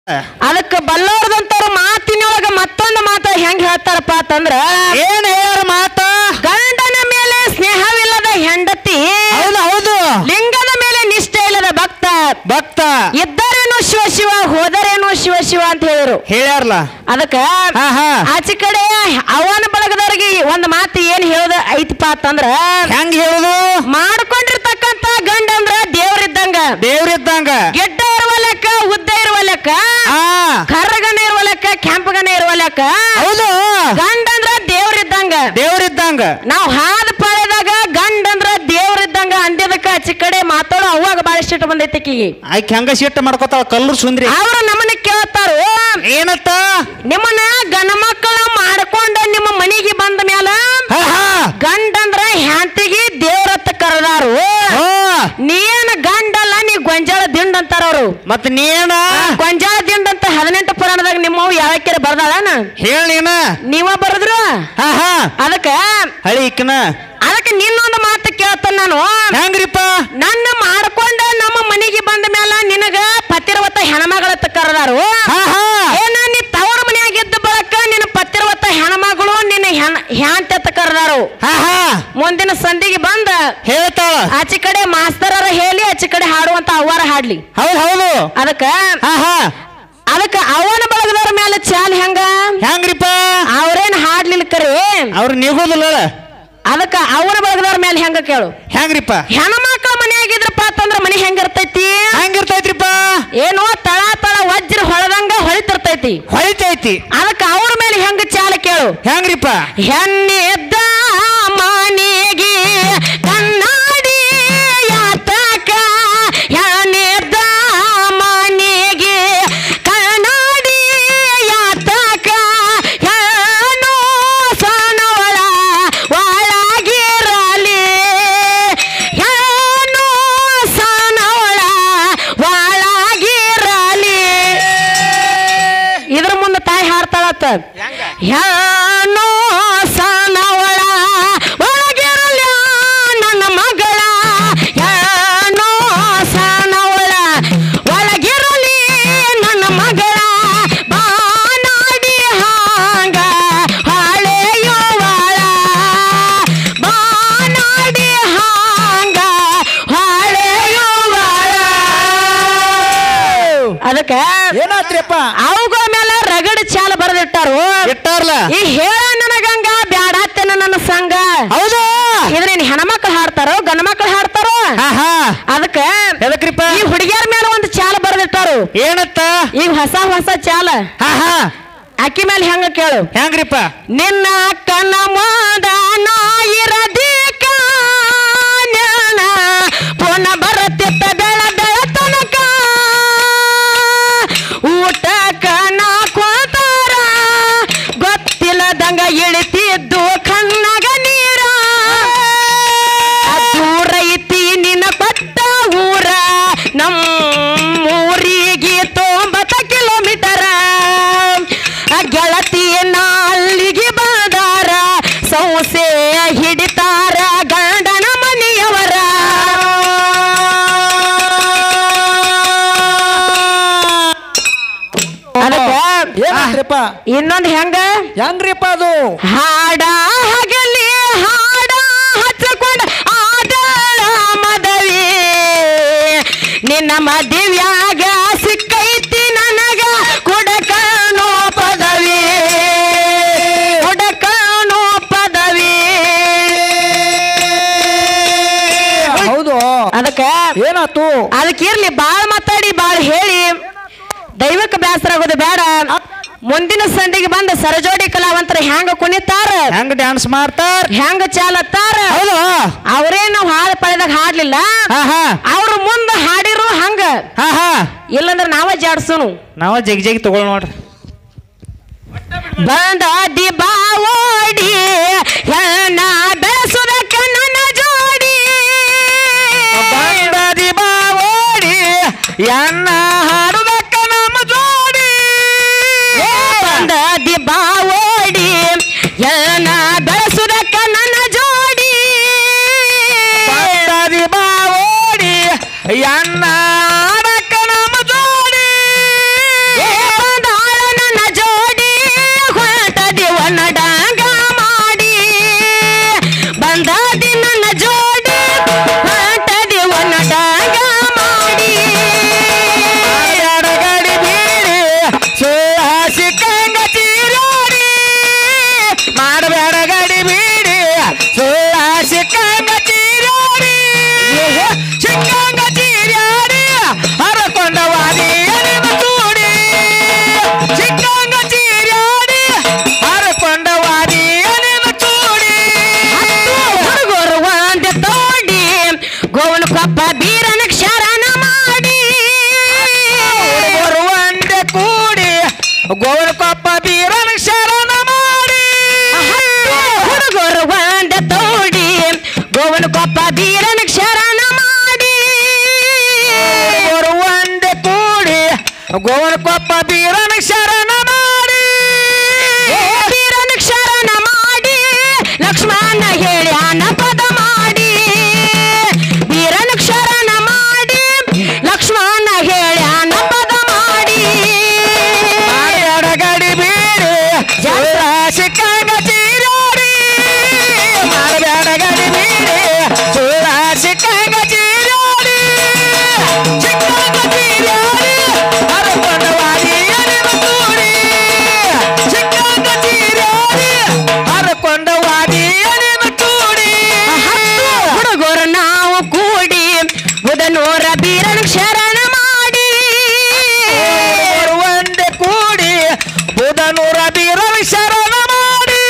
ಅದಕ್ಕ ಬಲ್ಲೋರ್ದಂತವ್ರು ಮಾತಿನೊಳಗ ಮತ್ತೊಂದು ಮಾತು ಹೆಂಗ್ ಹೇಳ್ತಾರಪ್ಪ ಅಂತಂದ್ರ ಏನ್ ಹೇಳ್ಯಾರ ಮಾತ ಗಂಡನ ಮೇಲೆ ಸ್ನೇಹವಿಲ್ಲದ ಹೆಂಡತಿ ಹೌದು ಹೌದು ಲಿಂಗದ ಮೇಲೆ ನಿಷ್ಠೆ ಇಲ್ಲದ ಭಕ್ತ ಭಕ್ತ ಇದ್ದರೇನು ಶಿವ ಶಿವ ಹೋದರೇನು ಶಿವ ಶಿವ ಅಂತ ಹೇಳಿರು ಹೇಳ್ಯಾರಲ್ಲ ಅದಕ್ಕ ಹಾ ಹಾ ಆಚೆ ಕಡೆ ಅವನ ಬಳಗದವ್ರಿಗೆ ಒಂದ್ ಮಾತು ಏನ್ ಹೇಳೋದ ಐತಿಪ್ಪ ಅಂತಂದ್ರ ಹೆಂಗ್ ಹೇಳುದು ಮಾಡ್ಕೊಂಡಿರ್ತಕ್ಕಂತ ಗಂಡ ಅಂದ್ರ ದೇವ್ರಿದ್ದಂಗ ದೇವ್ರಿದ್ದಂಗ ಗೆಡ್ಡ ಇರುವ ಲೆಕ್ಕ ಉದ್ದ ಇರುವ ಲೆಕ್ಕ ಹಾ ಕರ್ರಗನೆ ಇರುವ ಲೆಕ್ಕ ಕೆಂಪಗನೆ ಇರುವ ಲೆಕ್ಕ ಹೌದು ಗಂಡ ಅಂದ್ರ ದೇವ್ರಿದ್ದಂಗ ದೇವ್ರಿದ್ದಂಗ ನಾವ್ ಹಾದ ಪಾಳೆದಾಗ ಗಂಡ ಅಂದ್ರ ದೇವ್ರಿದ್ದಂಗ ಅಂದ್ಯದಕ್ಕ ಆಚೆ ಕಡೆ ಮಾತಾಡೋ ಅವಾಗ ಬಾಳ ಸಿಟ್ಟು ಬಂದೈತಿ ಆಕಿಗೆ ಆಯ್ಕೆ ಹಂಗ ಶಿಟ್ಟ ಮಾಡ್ಕೊತಾಳ ಕಲ್ಲೂರ್ ಸುಂದ್ರಿ ಅವ್ರ ನಮ್ಮನ್ನ ಕೇಳ್ತಾರು ಏನತ್ತ ನಿಮ್ಮನ್ನ ಗಂಡ ಮಕ್ಕಳ ಮಾಡ್ಕೊಂಡ ನಿಮ್ಮ ಮನೆಗೆ ಬಂದ ಮ್ಯಾಲ ಹಾ ಹಾ ಗಂಡಂದ್ರ ಹ್ಯಾಂತಿಗೆ ದೇವ್ರತ್ತ ಕರೆದಾರು ಹಾ. ನೀನ್ ಗಂಡಲ್ಲ ನೀ ಗೊಂಜಾಳ ದಿಂಡ್ ಅಂತಾರ ಅವ್ರು ಮತ್ ನೀನ ಗೊಂಜಾಳ ದಿಂಡ್ ಅಂತ ಹದಿನೆಂಟು ಪುರಾಣದಾಗ ನಿಮ್ಮವ್ ಯಾವಕ್ಕಿರ ಬರ್ದಾಳನ ಹೇಳಿನ ನೀವ ಬರದ್ರು ಹಾ ಹಾ ಅದಕ್ಕ ಹಳಿ ಇಕ್ಕನ ಅದಕ್ಕೆ ನಿನ್ನೊಂದು ಮಾತು ಕೇಳ್ತಾನ ನಾನು ಹೆಂಗ್ರಿಪ್ಪ ನನ್ನ ಮಾಡ್ಕೊಂಡ ನಮ್ಮ ಮನೆಗೆ ಬಂದ ಮ್ಯಾಲ ನಿನಗ ಪತಿರವತ್ತ ಹೆಣ್ಮಗಳತ್ತ ಕರೆದಾರು ಹಾ ಹಾ ಏನ ನೀ ತವರ ಮನೆಯಾಗಿದ್ದ ಬಳಕ ನಿನ್ನ ಪತಿರವತ್ತ ಹೆಣ್ಮಗಳು ನಿನ್ನ ಹೆಣ್ ಹ್ಯಾಂತ ಕರೆದಾರು ಹಾ ಹಾ ಮುಂದಿನ ಸಂಧಿಗೆ ಬಂದ ಹೇಳ್ತಾಳ ಆಚೆ ಕಡೆ ಮಾಸ್ತರರ ಹೇಳಿ ಆಚೆ ಕಡೆ ಹಾಡುವಂತ ಅವ್ವಾರ ಹಾಡ್ಲಿ ಹೌದು ಹೌದು ಅದಕ್ಕ ಹಾ ಹಾ ಅದಕ್ಕ ಅವನ ಬಳಗದವ್ರ ಮೇಲೆ ಚಾಲ್ ಹೆಂಗ ಹೆಂಗ್ರಿಪ್ಪ ಅವ್ರೇನ್ ಹಾಡ್ಲಿಲ್ಲ ಕರೆ ಅವ್ರ ನಿಗೋದಿಲ್ಲ ಅದಕ್ಕ ಅವನ ಬಳಗದವ್ರ ಮೇಲೆ ಹೆಂಗ ಕೇಳು ಹೆಂಗ್ರಿಪ್ಪ ಹೆಣ್ಮಕ್ಳ ಮನೆಯಾಗಿದ್ರಪ್ಪ ಅಂತಂದ್ರ ಮನೆ ಹೆಂಗಿರ್ತೈತಿ ಹೆಂಗಿರ್ತೈತ್ರಿಪ್ಪ ಏನೋ ತಳ ತಳ ವಜ್ರ ಹೊಳದಂಗ ಹೊಳಿತಿರ್ತೈತಿ ಹೊಳಿತೈತಿ ಅದಕ್ಕ ಅವ್ರ ಮೇಲೆ ಹೆಂಗ ಚಾಲ ಕೇಳು ಹೆಂಗ್ರಿಪ್ಪ ಹೆಣ್ಣಿದ್ದ ಮನೆಗೆ ಕನ್ನಡಿ ಯಾತಕ ಹೆಣ್ಣಿದ್ದ ಮನೆಗೆ ಕನ್ನಡಿ ಯಾತಕ ಹೆಣ್ಣು ಸಣ್ಣವಳ ಒಳಗಿರಲಿ ಹೆಣ್ಣು ಸಣ್ಣವಳ ಒಳಗಿರಲಿ ಇದ್ರ ಮುಂದೆ ತಾಯಿ ಹಾಡ್ತಾಳತ್ತ ಯಾನೋ ಸಣ್ಣವಳ ಒಳಗಿರಲ್ಲ ನನ್ನ ಮಗಳ ಯಾನೋ ಸಣ್ಣವಳ ಒಳಗಿರಲಿ ನನ್ನ ಮಗಳ ಬಾನಾಡಿ ಹಾಂಗ ಹಳೆಯುವಳ ಬಾನಾಡಿ ಹಾಂಗ ಹಳೆಯುವಳ ಅದಕ್ಕ ಏನಾತ್ರಿಪ್ಪ ಅವುಗಳ ಮೇಲೆ ರಗಡ ಚಾಲ ಬರೆದಿಟ್ಟಾರು ಇಟ್ಟಾರ್ಲ ಈ ಹೇಳ ನನಗಂಗ ಬ್ಯಾಡಾತೆನ ನನ್ನ ಸಂಘ ಹೌದು ಇದ್ರೇನ್ ಹೆಣ್ಮಕ್ಳು ಹಾಡ್ತಾರೋ ಗಂಡ ಮಕ್ಳು ಹಾಡ್ತಾರೋ ಹಾ ಹಾ ಅದಕ್ಕ ಎದಕ್ರಿಪ್ಪ ಈ ಹುಡುಗಿಯರ ಮೇಲೆ ಒಂದು ಚಾಲ ಬರೆದಿಟ್ಟಾರು ಏನತ್ತ ಈಗ ಹೊಸ ಹೊಸ ಚಾಲ ಹಾ ಹಾ ಅಕ್ಕಿ ಮೇಲೆ ಹೆಂಗ ಕೇಳು ಹೆಂಗ್ರಿಪ್ಪ ನಿನ್ನ ಕಣ್ಣ ಮಾದ ನಾಯಿರದಿಕ ಪುನ ಬರತ್ತಿತ್ತ ಬೆಳ ಬೆಳ ತನಕ ಊಟಕ್ಕ ನಾ ಕೊತಾರ ಗೊತ್ತಿಲ್ಲದಂಗ ಇಳಿತಿದ್ದು ಕಣ್ಣಗ ನೀರ ದೂರ ಐತಿ ನಿನ್ನ ಕೊಟ್ಟ ಊರ ನಮ್ಮೂರಿಗೆ ತೊಂಬತ್ತ ಕಿಲೋಮೀಟರ ಆ ಗೆಳತಿಯನ್ನ ಅಲ್ಲಿಗೆ ಬಂದಾರ ಸೌಸೆ ಹಿಡಿತಾರ ಗಂಡನ ಮನೆಯವರ ಅದಕ್ಕ ಏನಾತ್ರಿಪ್ಪ ಇನ್ನೊಂದು ಹೆಂಗ ಹೆಂಗ್ರಿಪ್ಪ ಅದು ಹಾಡ ಹಗಲಿ ಹಾಡ ಹಚ್ಚಿಕೊಂಡ ಆದಳ ಮದವಿ ನಿನ್ನ ಮದುವ್ಯಾಗ ಸಿಕ್ಕೈತಿ ನನಗ ಕುಡಕಣೋ ಪದವಿ ಕುಡಕಣೋ ಪದವಿ ಹೌದು ಅದಕ್ಕ ಏನಾತು ಅದಕ್ಕೆ ಇರ್ಲಿ ಬಾಳ್ ಮಾತಾಡಿ ಬಾಳ್ ಹೇಳಿ ದೈವಕ್ಕೆ ಬೇಸರ ಆಗೋದು ಬೇಡ ಮುಂದಿನ ಸಂಧಿಗೆ ಬಂದ ಸರಜೋಡಿ ಕಲಾವಂತರ ಹೆಂಗ ಕುಣಿತಾರ ಹೆಂಗ್ ಡ್ಯಾನ್ಸ್ ಮಾಡ್ತಾರ ಹೆಂಗ ಚಾಲತ್ತಾರ ಹೌದು ಅವರೇ ನಾವು ಹಾಡು ಪಡೆದಾಗ ಹಾಡ್ಲಿಲ್ಲ ಹಾ ಹಾ ಅವ್ರು ಮುಂದ ಹಾಡಿರು ಹಂಗ ಹಾ ಹಾ ಇಲ್ಲಂದ್ರ ನಾವ ಜಾಡ್ಸುನು ನಾವ ಜಗ್ ಜಗ್ ತಗೊಳ್ ನೋಡ್ರಿ ಬಂದ ದಿಬಾ ಓಡಿ ಹೆಣ್ಣ ಬೆಳೆಸುದಕ್ಕ ನನ್ನ ಜೋಡಿ ಬಂದದಿ ಬಾ ಓಡಿ ಎನ್ನ ಹಾಡುದಕ್ಕ ನಮ್ಮ ಜೋಡಿ ಬಂದ ದಿಬಾ ಓಡಿ ಹೆಣ್ಣ ಬೆಳೆಸುದಕ್ಕ ನನ್ನ ಜೋಡಿ ಬಂದದಿ ಬಾ ಓಡಿ ಎನ್ನ ಹಾಡಕ್ಕ ನಮ್ಮ ಜೋಡಿ ಗೋವನ ಕೊಪ್ಪ ಬೀರನ ಶರಣ ಮಾಡಿ ಹುಡುಗರು ಒಂದ ತೋಡಿ ಗೋವನ ಕೊಪ್ಪ ಬೀರನ ಶರಣ ಮಾಡಿ ಹುಡುಗರು ಒಂದೇ ಕೂಡಿ ಗೋವನ ಕೊಪ್ಪ ಬೀರನ ಶರಣ ಮಾಡಿ ಏ ಬೀರನ ಶರಣ ಮಾಡಿ ಲಕ್ಷ್ಮಣ ಹೇಳಿ ಪದ ಮಾಡಿ ಬೀರನ ಶರಣ ಮಾಡಿ ಲಕ್ಷ್ಮಣ ಹೇಳಿ ಪದ ಮಾಡಿ ಮಾಡಬೇಡ ಗಡಿ ಬೀಡಿ ಸುಳ್ಳ ಸಿಕ್ಕಂಗ ಚೀರಾಡಿ ಮಾಡಬೇಡ ಗಡಿ ಬೀಡಿ ಸುಳ್ಳ ಸಿಕ್ಕಂಗ ಚೀರಾಡಿ ಸಿಕ್ಕಂಗ ಚೀರಾಡಿ ಹರಕೊಂಡವಾದಿ ನಿಮ್ಮ ಕೂಡಿ ಸಿಕ್ಕಂಗ ಚೀರಾಡಿ ಹರಕೊಂಡವಾದಿ ನಿಮ್ಮ ಕೂಡಿ ಹುಡುಗರು ನಾವು ಕೂಡಿ ಬುಧನೂರ ಬೀರನ ಶರಣ ಮಾಡಿ ಅವರು ಒಂದೇ ಕೂಡಿ ಬುಧನೂರ ಬೀರನ ಶರಣ ಮಾಡಿ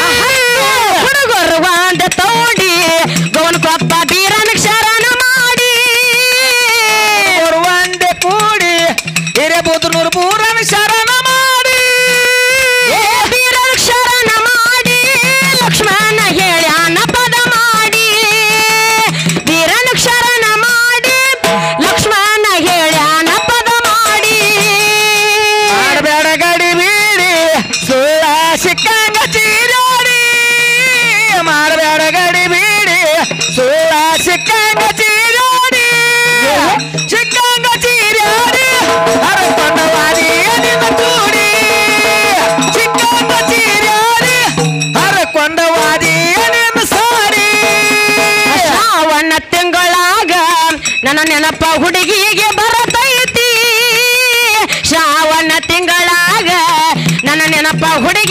ಹುಡುಗರು ಒಂದ ತೋಡಿ ಗೋವನ ಕೊಪ್ಪ ಬೀರನ ಶರಣ ಮಾಡಿ ಅವರು ಒಂದೇ ಕೂಡಿ ಹಿರೇಬುದ್ರನೂರು ಪೂರನ ಶರಣ ಮಾಡಿ ಏ ಬೀರನ ಶರಣ ಮಾಡಿ ಲಕ್ಷ್ಮಣ ಹೇಳಿ ಪದ ಮಾಡಿ ಬೀರನ ಶರಣ ಮಾಡಿ ಲಕ್ಷ್ಮಣ ಹೇಳಿ ಪದ ಮಾಡಿ ಮಾಡಬೇಡ ಗಡಿ ಬೀಡಿ ಸುಳ್ಳ ಸಿಕ್ಕಂಗ ಚೀರಾಡಿ ಮಾಡಬೇಡ ಗಡಿ ಬೀಡಿ ಸುಳ್ಳ ಸಿಕ್ಕಂಗ ಚೀರಾಡಿ ಸಿಕ್ಕಂಗ ಚೀರಾಡಿ ಹರಕೊಂಡವಾದಿ ನಿಮ್ಮ ಕೂಡಿ ಸಿಕ್ಕಂಗ ಚೀರಾಡಿ ಹರಕೊಂಡವಾದಿ ನಿಮ್ಮ ಸಾರಿ ಶ್ರಾವಣ ತಿಂಗಳಾಗ ನನ್ನ ನೆನಪ ಹುಡುಗಿಗೆ ಬರತೈತಿ ಶ್ರಾವಣ ತಿಂಗಳಾಗ ನನ್ನ ನೆನಪ ಹುಡುಗಿ